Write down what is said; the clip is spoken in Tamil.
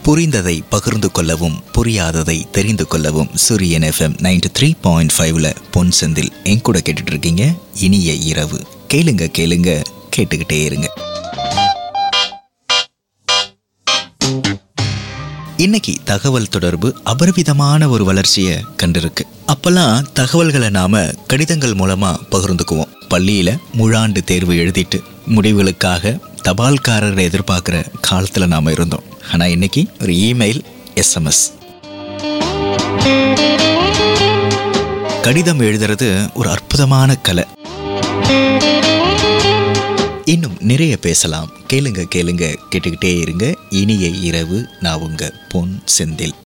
புரிந்ததை பகிர்ந்து கொள்ளவும் புரியாததை தெரிந்து கொள்ளவும் சூரியன் எஃப்எம் நைன்டி த்ரீ பாயிண்ட் ஃபைவ்ல பொன் செந்தில் என் கூட கேட்டுட்டு இருக்கீங்க இனிய இரவு கேளுங்க கேளுங்க கேட்டுக்கிட்டே இருங்க இன்னைக்கு தகவல் தொடர்பு அபரிவிதமான ஒரு வளர்ச்சியை கண்டிருக்கு அப்பெல்லாம் தகவல்களை நாம கடிதங்கள் மூலமா பகிர்ந்துக்குவோம் பள்ளியில முழாண்டு தேர்வு எழுதிட்டு முடிவுகளுக்காக தபால்காரரை எதிர்பார்க்குற காலத்துல நாம இருந்தோம் ஆனா இன்னைக்கு ஒரு இமெயில் எஸ்எம்எஸ் கடிதம் எழுதுறது ஒரு அற்புதமான கலை இன்னும் நிறைய பேசலாம் கேளுங்க கேளுங்க கேட்டுக்கிட்டே இருங்க இனிய இரவு நான் உங்க பொன் செந்தில்